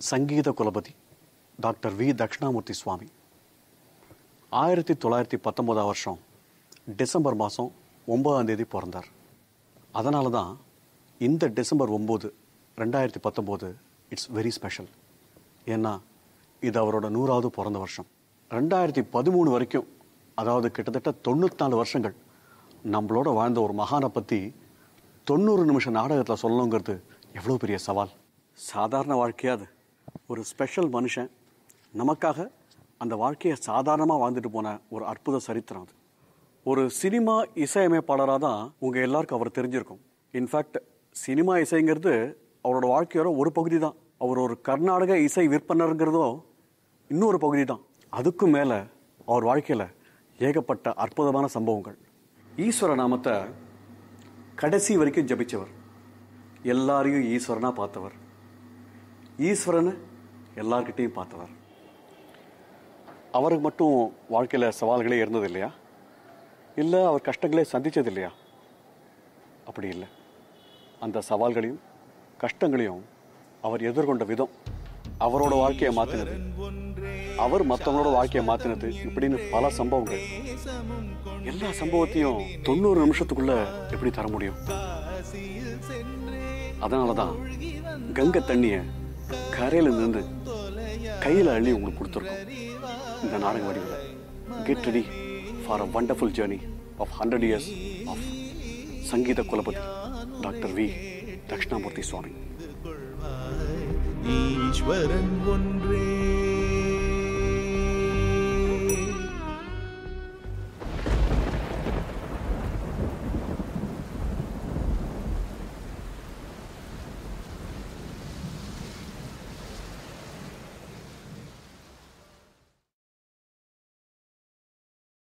சங்கீத குலபதி doctor V Dakshinamurthy Swami ஆயிரத்தி தொள்ளாயிரத்தி பத்தொம்போதாம் வருஷம் டிசம்பர் மாதம் ஒன்பதாம் தேதி பிறந்தார் அதனால தான் இந்த டிசம்பர் ஒம்பது ரெண்டாயிரத்தி பத்தொம்போது இட்ஸ் வெரி ஸ்பெஷல் ஏன்னா இது அவரோட நூறாவது பிறந்த வருஷம் ரெண்டாயிரத்தி பதிமூணு வரைக்கும் அதாவது கிட்டத்தட்ட தொண்ணூற்றி நாலு வருஷங்கள் நம்மளோட வாழ்ந்த ஒரு மகானை பற்றி தொண்ணூறு நிமிஷம் நாடகத்தில் சொல்லணுங்கிறது எவ்வளோ பெரிய சவால் சாதாரண வாழ்க்கையாது ஒரு ஸ்பெஷல் மனுஷன் நமக்காக அந்த வாழ்க்கையை சாதாரணமாக வாழ்ந்துட்டு போன ஒரு அற்புத சரித்திரம் அது ஒரு சினிமா இசையமைப்பாளராக தான் உங்கள் எல்லாருக்கும் அவர் தெரிஞ்சிருக்கும் இன்ஃபேக்ட் சினிமா இசைங்கிறது அவரோட வாழ்க்கையோட ஒரு பகுதி தான் அவர் ஒரு கர்நாடக இசை விற்பனருங்கிறதும் இன்னொரு பகுதி தான் அதுக்கும் மேலே அவர் வாழ்க்கையில் ஏகப்பட்ட அற்புதமான சம்பவங்கள் ஈஸ்வர நாமத்தை கடைசி வரைக்கும் ஜபிச்சவர் எல்லாரையும் ஈஸ்வரனா பார்த்தவர் ஈஸ்வரனை எல்லார்கிட்டையும் பார்த்தவர் அவருக்கு மட்டும் வாழ்க்கையில் சவால்களே இருந்தது இல்லையா இல்லை அவர் கஷ்டங்களே சந்திச்சது இல்லையா அப்படி இல்லை அந்த சவால்களையும் கஷ்டங்களையும் அவர் எதிர்கொண்ட விதம் அவரோட வாழ்க்கையை மாற்றினது அவர் மற்றவங்களோட வாழ்க்கையை மாற்றினது இப்படின்னு பல சம்பவங்கள் எல்லா சம்பவத்தையும் தொண்ணூறு நிமிஷத்துக்குள்ள எப்படி தர முடியும் அதனால தான் கங்கை தண்ணியை கரையில நின்று கையில் அள்ளி உங்களுக்கு கொடுத்துருக்கோம் இந்த நாடக வடிவில் get ready for a wonderful journey of hundred years of சங்கீத குலபதி டாக்டர் வி தக்ஷணாமூர்த்தி சுவாமி ஈஸ்வரன் ஒன்றே